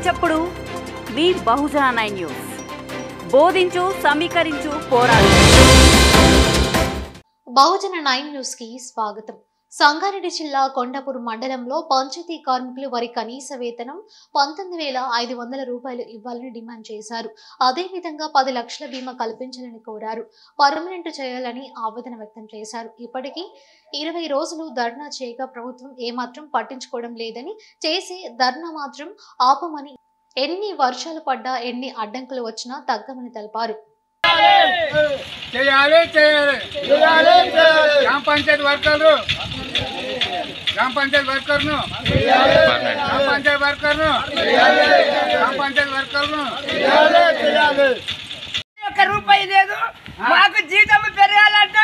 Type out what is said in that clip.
చప్పుడు మీ బహుజన nine news బోధించు సమీకరించు పోరాడు బహుజన నైన్ న్యూస్ కి స్వాగతం సంగారెడ్డి జిల్లా కొండాపూర్ మండలంలో పంచాయతీ కార్మికులు వారి కనీస వేతనం పంతొమ్మిది వేల ఐదు వందల రూపాయలు ఇవ్వాలని డిమాండ్ చేశారు అదేవిధంగా పది లక్షల బీమా కల్పించాలని కోరారు పర్మనెంట్ చేయాలని ఆవేదన వ్యక్తం చేశారు ఇప్పటికీ ఇరవై రోజులు ధర్నా చేయగా ప్రభుత్వం ఏమాత్రం పట్టించుకోవడం లేదని చేసే ధర్నా మాత్రం ఆపమని ఎన్ని వర్షాలు పడ్డా ఎన్ని అడ్డంకులు వచ్చినా తగ్గమని తెలిపారు చేయాలి చేయాలి చేయాలి గ్రామ పంచాయతీ వర్కర్లు గ్రామ పంచాయతీ వర్కర్ను గ్రామ పంచాయతీ వర్కర్ను గ్రామ పంచాయతీ వర్కర్ను ఒక్క రూపాయి లేదు మాకు జీతం పెరగాలంటే